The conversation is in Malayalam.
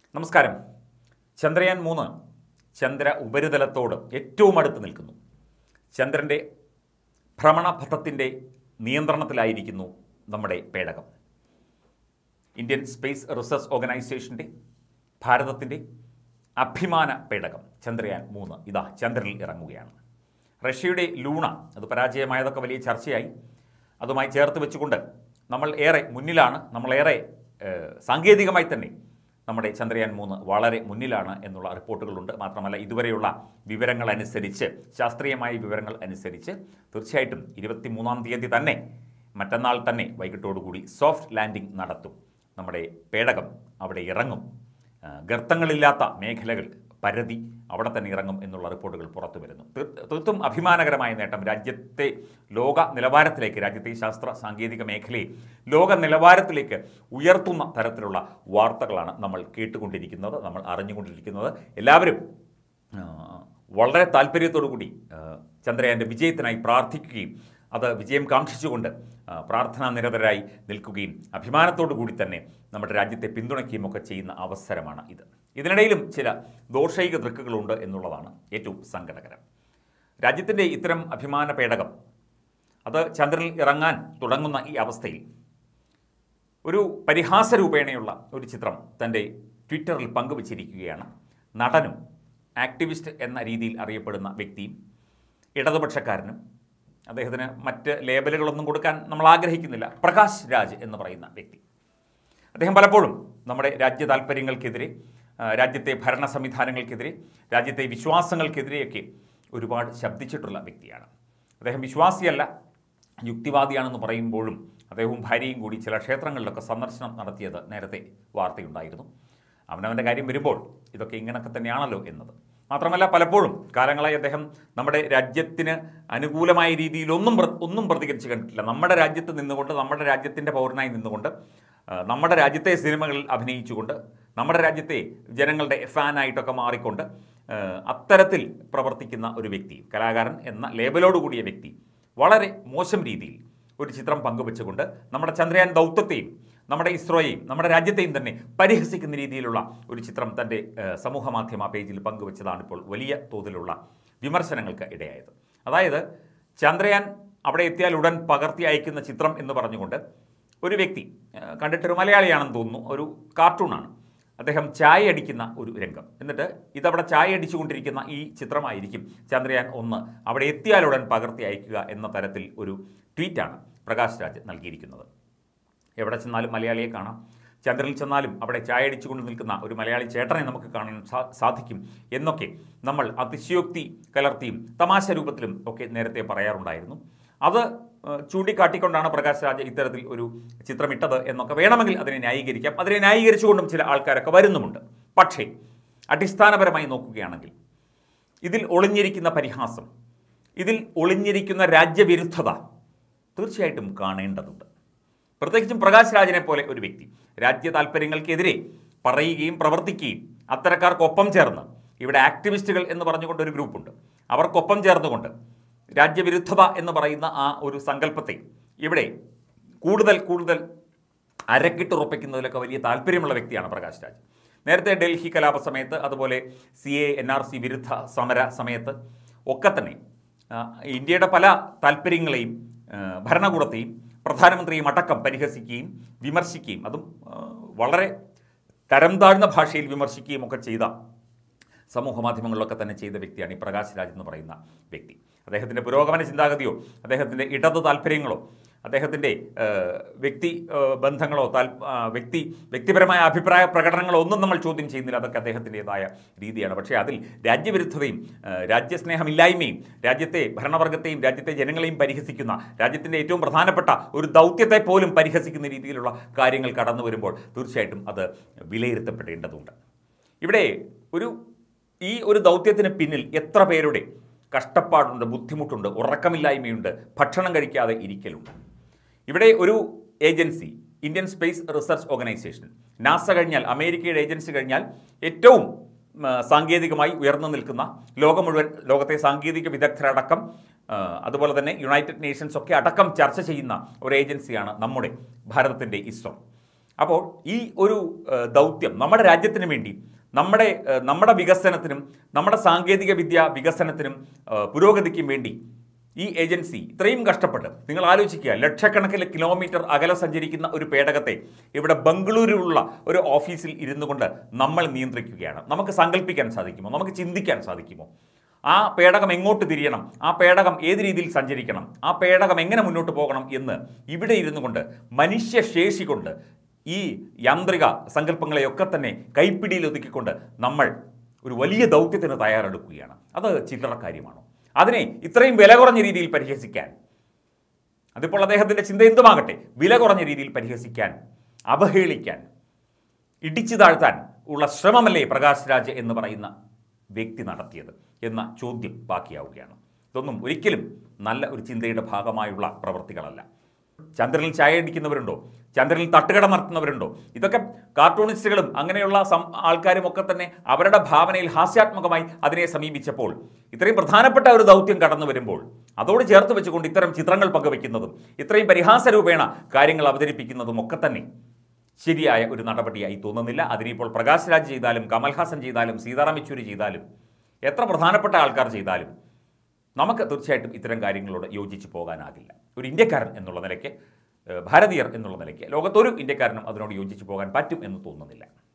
നമസ്കാരം ചന്ദ്രയാൻ മൂന്ന് ചന്ദ്ര ഉപരിതലത്തോട് ഏറ്റവും അടുത്ത് നിൽക്കുന്നു ചന്ദ്രൻ്റെ ഭ്രമണപഥത്തിൻ്റെ നിയന്ത്രണത്തിലായിരിക്കുന്നു നമ്മുടെ പേടകം ഇന്ത്യൻ സ്പേസ് റിസർച്ച് ഓർഗനൈസേഷൻ്റെ ഭാരതത്തിൻ്റെ അഭിമാന പേടകം ചന്ദ്രയാൻ മൂന്ന് ഇതാ ചന്ദ്രനിൽ ഇറങ്ങുകയാണ് റഷ്യയുടെ ലൂണ അത് പരാജയമായതൊക്കെ വലിയ ചർച്ചയായി അതുമായി ചേർത്ത് വെച്ചുകൊണ്ട് നമ്മൾ ഏറെ മുന്നിലാണ് നമ്മളേറെ ഏഹ്, സാങ്കേതികമായി തന്നെ നമ്മുടെ ചന്ദ്രയാൻ മൂന്ന് വളരെ മുന്നിലാണ് എന്നുള്ള റിപ്പോർട്ടുകളുണ്ട് മാത്രമല്ല ഇതുവരെയുള്ള വിവരങ്ങൾ അനുസരിച്ച് ശാസ്ത്രീയമായ വിവരങ്ങൾ അനുസരിച്ച് തീർച്ചയായിട്ടും ഇരുപത്തി മൂന്നാം തീയതി തന്നെ മറ്റന്നാൾ തന്നെ വൈകിട്ടോടുകൂടി സോഫ്റ്റ് ലാൻഡിംഗ് നടത്തും നമ്മുടെ പേടകം അവിടെ ഇറങ്ങും ആ, ഗർത്തങ്ങളില്ലാത്ത മേഖലകൾ പരതി അവിടെ തന്നെ ഇറങ്ങും എന്നുള്ള റിപ്പോർട്ടുകൾ പുറത്തു വരുന്നു തീർ- തീർത്തും അഭിമാനകരമായ നേട്ടം രാജ്യത്തെ ലോക നിലവാരത്തിലേക്ക് രാജ്യത്തെ ശാസ്ത്ര സാങ്കേതിക മേഖലയെ ലോക നിലവാരത്തിലേക്ക് ഉയർത്തുന്ന തരത്തിലുള്ള വാർത്തകളാണ് നമ്മൾ കേട്ടുകൊണ്ടിരിക്കുന്നത് നമ്മൾ അറിഞ്ഞുകൊണ്ടിരിക്കുന്നത് എല്ലാവരും ആ, വളരെ താല്പര്യത്തോടു കൂടി ആ, ചന്ദ്രയാൻ്റെ വിജയത്തിനായി പ്രാർത്ഥിക്കുകയും അത് വിജയം കാക്ഷിച്ചുകൊണ്ട് ആ, പ്രാർത്ഥനാ നിരതരായി നിൽക്കുകയും അഭിമാനത്തോടു കൂടി തന്നെ നമ്മുടെ രാജ്യത്തെ പിന്തുണയ്ക്കുകയും ഒക്കെ ചെയ്യുന്ന അവസരമാണ് ഇത് ഇതിനിടയിലും ചില ദോഷൈക ദൃക്കുകളുണ്ട് എന്നുള്ളതാണ് ഏറ്റവും സങ്കടകരം രാജ്യത്തിൻ്റെ ഇത്തരം അഭിമാന പേടകം അത് ചന്ദ്രനിൽ ഇറങ്ങാൻ തുടങ്ങുന്ന ഈ അവസ്ഥയിൽ ഒരു പരിഹാസ രൂപേണയുള്ള ഒരു ചിത്രം തൻ്റെ ട്വിറ്ററിൽ പങ്കുവച്ചിരിക്കുകയാണ് നടനും ആക്ടിവിസ്റ്റ് എന്ന രീതിയിൽ അറിയപ്പെടുന്ന വ്യക്തിയും ഇടതുപക്ഷക്കാരനും അദ്ദേഹത്തിന് മറ്റ് ലേബലുകളൊന്നും കൊടുക്കാൻ നമ്മൾ ആഗ്രഹിക്കുന്നില്ല പ്രകാശ് രാജ് എന്ന് പറയുന്ന വ്യക്തി അദ്ദേഹം പലപ്പോഴും നമ്മുടെ രാജ്യ താല്പര്യങ്ങൾക്കെതിരെ ആ, രാജ്യത്തെ ഭരണ സംവിധാനങ്ങൾക്കെതിരെ രാജ്യത്തെ വിശ്വാസങ്ങൾക്കെതിരെയൊക്കെ ഒരുപാട് ശബ്ദിച്ചിട്ടുള്ള വ്യക്തിയാണ് അദ്ദേഹം വിശ്വാസിയല്ല യുക്തിവാദിയാണെന്ന് പറയുമ്പോഴും അദ്ദേഹവും ഭാര്യയും കൂടി ചില ക്ഷേത്രങ്ങളിലൊക്കെ സന്ദർശനം നടത്തിയത് നേരത്തെ വാർത്തയുണ്ടായിരുന്നു അവനവൻ്റെ കാര്യം വരുമ്പോൾ ഇതൊക്കെ ഇങ്ങനെയൊക്കെ തന്നെയാണല്ലോ എന്നത് മാത്രമല്ല പലപ്പോഴും കാലങ്ങളായി അദ്ദേഹം നമ്മുടെ രാജ്യത്തിന് അനുകൂലമായ രീതിയിൽ ഒന്നും പ്ര- ഒന്നും പ്രതികരിച്ച് കണ്ടിട്ടില്ല നമ്മുടെ രാജ്യത്ത് നിന്നുകൊണ്ട് നമ്മുടെ രാജ്യത്തിൻ്റെ പൗരനായി നിന്നുകൊണ്ട് ആ, നമ്മുടെ രാജ്യത്തെ സിനിമകളിൽ അഭിനയിച്ചുകൊണ്ട് നമ്മുടെ രാജ്യത്തെ ജനങ്ങളുടെ ഫാനായിട്ടൊക്കെ മാറിക്കൊണ്ട് ആ, അത്തരത്തിൽ പ്രവർത്തിക്കുന്ന ഒരു വ്യക്തി കലാകാരൻ എന്ന ലേബലോടുകൂടിയ വ്യക്തി വളരെ മോശം രീതിയിൽ ഒരു ചിത്രം പങ്കുവെച്ചുകൊണ്ട് നമ്മുടെ ചന്ദ്രയാൻ ദൗത്യത്തെയും നമ്മുടെ ഇസ്രോയെയും നമ്മുടെ രാജ്യത്തെയും തന്നെ പരിഹസിക്കുന്ന രീതിയിലുള്ള ഒരു ചിത്രം തൻ്റെ ഏഹ്, സമൂഹ മാധ്യമ പേജിൽ പങ്കുവച്ചതാണ് ഇപ്പോൾ വലിയ തോതിലുള്ള വിമർശനങ്ങൾക്ക് ഇടയായത് അതായത് ചന്ദ്രയാൻ അവിടെ എത്തിയാൽ ഉടൻ പകർത്തി അയക്കുന്ന ചിത്രം എന്ന് പറഞ്ഞുകൊണ്ട് ഒരു വ്യക്തി ഏഹ്, കണ്ടിട്ടൊരു മലയാളിയാണെന്ന് തോന്നുന്നു ഒരു കാർട്ടൂണാണ് അദ്ദേഹം ചായ അടിക്കുന്ന ഒരു രംഗം എന്നിട്ട് ഇതവിടെ ചായ അടിച്ചുകൊണ്ടിരിക്കുന്ന ഈ ചിത്രമായിരിക്കും ചന്ദ്രയാൻ ഒന്ന് അവിടെ എത്തിയാലുടൻ പകർത്തി അയക്കുക എന്ന തരത്തിൽ ഒരു ട്വീറ്റാണ് പ്രകാശ് രാജ് നൽകിയിരിക്കുന്നത് എവിടെ ചെന്നാലും മലയാളിയെ കാണാം ചന്ദ്രനിൽ ചെന്നാലും അവിടെ ചായ അടിച്ചുകൊണ്ട് നിൽക്കുന്ന ഒരു മലയാളി ചേട്ടനെ നമുക്ക് കാണാൻ സാ- സാധിക്കും എന്നൊക്കെ നമ്മൾ അതിശയോക്തി കലർത്തിയും തമാശ രൂപത്തിലും ഒക്കെ നേരത്തെ പറയാറുണ്ടായിരുന്നു അത് ഏഹ്, ചൂണ്ടിക്കാട്ടിക്കൊണ്ടാണ് പ്രകാശ് രാജ് ഇത്തരത്തിൽ ഒരു ചിത്രമിട്ടത് എന്നൊക്കെ വേണമെങ്കിൽ അതിനെ ന്യായീകരിക്കാം അതിനെ ന്യായീകരിച്ചുകൊണ്ടും ചില ആൾക്കാരൊക്കെ വരുന്നുമുണ്ട് പക്ഷേ അടിസ്ഥാനപരമായി നോക്കുകയാണെങ്കിൽ ഇതിൽ ഒളിഞ്ഞിരിക്കുന്ന പരിഹാസം ഇതിൽ ഒളിഞ്ഞിരിക്കുന്ന രാജ്യവിരുദ്ധത തീർച്ചയായിട്ടും കാണേണ്ടതുണ്ട് പ്രത്യേകിച്ചും പ്രകാശ് രാജിനെ പോലെ ഒരു വ്യക്തി രാജ്യ താല്പര്യങ്ങൾക്കെതിരെ പറയുകയും പ്രവർത്തിക്കുകയും അത്തരക്കാർക്കൊപ്പം ചേർന്ന് ഇവിടെ ആക്ടിവിസ്റ്റുകൾ എന്ന് പറഞ്ഞുകൊണ്ട് ഒരു ഗ്രൂപ്പുണ്ട് അവർക്കൊപ്പം ചേർന്നുകൊണ്ട് രാജ്യവിരുദ്ധത എന്ന് പറയുന്ന ആ ഒരു സങ്കല്പത്തെ ഇവിടെ കൂടുതൽ കൂടുതൽ അരക്കിട്ടുറപ്പിക്കുന്നതിലൊക്കെ വലിയ താല്പര്യമുള്ള വ്യക്തിയാണ് പ്രകാശ് രാജ് നേരത്തെ ഡൽഹി കലാപ സമയത്ത് അതുപോലെ C A N R C വിരുദ്ധ സമര സമയത്ത് ഒക്കെ തന്നെ ആ, ഇന്ത്യയുടെ പല താല്പര്യങ്ങളെയും ആ, ഭരണകൂടത്തെയും പ്രധാനമന്ത്രിയും അടക്കം പരിഹസിക്കുകയും വിമർശിക്കുകയും അതും ആ, വളരെ തരം താഴ്ന്ന ഭാഷയിൽ വിമർശിക്കുകയും ഒക്കെ ചെയ്ത സമൂഹ മാധ്യമങ്ങളിലൊക്കെ തന്നെ ചെയ്ത വ്യക്തിയാണ് ഈ പ്രകാശ് രാജ് എന്ന് പറയുന്ന വ്യക്തി അദ്ദേഹത്തിൻ്റെ പുരോഗമന ചിന്താഗതിയോ അദ്ദേഹത്തിൻ്റെ ഇടത് താല്പര്യങ്ങളോ അദ്ദേഹത്തിൻ്റെ ഏഹ്, വ്യക്തി ഏഹ്, ബന്ധങ്ങളോ താൽ ആ, വ്യക്തി വ്യക്തിപരമായ അഭിപ്രായ പ്രകടനങ്ങളോ ഒന്നും നമ്മൾ ചോദ്യം ചെയ്യുന്നില്ല അതൊക്കെ അദ്ദേഹത്തിൻ്റെതായ രീതിയാണ് പക്ഷേ അതിൽ രാജ്യവിരുദ്ധതയും ഏഹ്, രാജ്യസ്നേഹമില്ലായ്മയും രാജ്യത്തെ ഭരണവർഗത്തെയും രാജ്യത്തെ ജനങ്ങളെയും പരിഹസിക്കുന്ന രാജ്യത്തിൻ്റെ ഏറ്റവും പ്രധാനപ്പെട്ട ഒരു ദൗത്യത്തെ പോലും പരിഹസിക്കുന്ന രീതിയിലുള്ള കാര്യങ്ങൾ കടന്നു വരുമ്പോൾ തീർച്ചയായിട്ടും അത് വിലയിരുത്തപ്പെടേണ്ടതുണ്ട് ഇവിടെ ഒരു ഈ ഒരു ദൗത്യത്തിന് പിന്നിൽ എത്ര പേരുടെ കഷ്ടപ്പാടുണ്ട് ബുദ്ധിമുട്ടുണ്ട് ഉറക്കമില്ലായ്മയുണ്ട് ഭക്ഷണം കഴിക്കാതെ ഇരിക്കലുണ്ട് ഇവിടെ ഒരു agency Indian space research organisation NASA കഴിഞ്ഞാൽ അമേരിക്കയുടെ ഏജൻസി കഴിഞ്ഞാൽ ഏറ്റവും ഉം, ആ, സാങ്കേതികമായി ഉയർന്നു നിൽക്കുന്ന ലോകം മുഴുവൻ ലോകത്തെ സാങ്കേതിക വിദഗ്ധരടക്കം ആ, അതുപോലെ തന്നെ യുണൈറ്റഡ് നേഷൻസ് ഒക്കെ അടക്കം ചർച്ച ചെയ്യുന്ന ഒരു ഏജൻസിയാണ് നമ്മുടെ ഭാരതത്തിൻ്റെ ഇസ്രോ അപ്പോൾ ഈ ഒരു ഏഹ്, ദൗത്യം നമ്മുടെ രാജ്യത്തിന് വേണ്ടി നമ്മുടെ ഏഹ്, നമ്മുടെ വികസനത്തിനും നമ്മുടെ സാങ്കേതിക വിദ്യ വികസനത്തിനും ഏഹ്, പുരോഗതിക്കും വേണ്ടി ഈ ഏജൻസി ഇത്രയും കഷ്ടപ്പെട്ട് നിങ്ങൾ ആലോചിക്കുക ലക്ഷക്കണക്കിന് കിലോമീറ്റർ അകലെ സഞ്ചരിക്കുന്ന ഒരു പേടകത്തെ ഇവിടെ ബംഗളൂരുള്ള ഒരു ഓഫീസിൽ ഇരുന്നു കൊണ്ട് നമ്മൾ നിയന്ത്രിക്കുകയാണ് നമുക്ക് സങ്കല്പിക്കാൻ സാധിക്കുമോ നമുക്ക് ചിന്തിക്കാൻ സാധിക്കുമോ ആ പേടകം എങ്ങോട്ട് തിരിയണം ആ പേടകം ഏത് രീതിയിൽ സഞ്ചരിക്കണം ആ പേടകം എങ്ങനെ മുന്നോട്ട് പോകണം എന്ന് ഇവിടെ ഇരുന്നു കൊണ്ട് മനുഷ്യശേഷി കൊണ്ട് ഈ യാന്ത്രിക സങ്കല്പങ്ങളെയൊക്കെ തന്നെ കൈപ്പിടിയിൽ ഒതുക്കിക്കൊണ്ട് നമ്മൾ ഒരു വലിയ ദൗത്യത്തിന് തയ്യാറെടുക്കുകയാണ് അത് ചില്ലറ കാര്യമാണോ അതിനെ ഇത്രയും വില കുറഞ്ഞ രീതിയിൽ പരിഹസിക്കാൻ അതിപ്പോൾ അദ്ദേഹത്തിൻ്റെ ചിന്ത എന്തുമാകട്ടെ വില കുറഞ്ഞ രീതിയിൽ പരിഹസിക്കാൻ അവഹേളിക്കാൻ ഇടിച്ചു താഴ്ത്താൻ ഉള്ള ശ്രമമല്ലേ പ്രകാശ് രാജ് എന്ന് പറയുന്ന വ്യക്തി നടത്തിയത് എന്ന ചോദ്യം ബാക്കിയാവുകയാണ് ഇതൊന്നും ഒരിക്കലും നല്ല ഒരു ചിന്തയുടെ ഭാഗമായുള്ള പ്രവൃത്തികളല്ല ചന്ദ്രനിൽ ചായ അടിക്കുന്നവരുണ്ടോ ചന്ദ്രനിൽ തട്ടുകട നടത്തുന്നവരുണ്ടോ ഇതൊക്കെ കാർട്ടൂണിസ്റ്റുകളും അങ്ങനെയുള്ള സം ആൾക്കാരും ഒക്കെ തന്നെ അവരുടെ ഭാവനയിൽ ഹാസ്യാത്മകമായി അതിനെ സമീപിച്ചപ്പോൾ ഇത്രയും പ്രധാനപ്പെട്ട ഒരു ദൗത്യം കടന്നു വരുമ്പോൾ അതോട് ചേർത്ത് വെച്ചുകൊണ്ട് ഇത്തരം ചിത്രങ്ങൾ പങ്കുവെക്കുന്നതും ഇത്രയും പരിഹാസരൂപേണ കാര്യങ്ങൾ അവതരിപ്പിക്കുന്നതും ഒക്കെ തന്നെ ശരിയായ ഒരു നടപടിയായി തോന്നുന്നില്ല അതിനിപ്പോൾ പ്രകാശ് രാജ് ചെയ്താലും കമൽഹാസൻ ചെയ്താലും സീതാറാം യെച്ചൂരി ചെയ്താലും എത്ര പ്രധാനപ്പെട്ട ആൾക്കാർ ചെയ്താലും നമുക്ക് തീർച്ചയായിട്ടും ഇത്തരം കാര്യങ്ങളോട് യോജിച്ച് പോകാനാകില്ല ഒരു ഇന്ത്യക്കാരൻ എന്നുള്ള നിലയ്ക്ക് ഏഹ് ഭാരതീയർ എന്നുള്ള നിലയ്ക്ക് ലോകത്തൊരു ഇന്ത്യക്കാരനും അതിനോട് യോജിച്ച് പോകാൻ പറ്റും എന്ന് തോന്നുന്നില്ല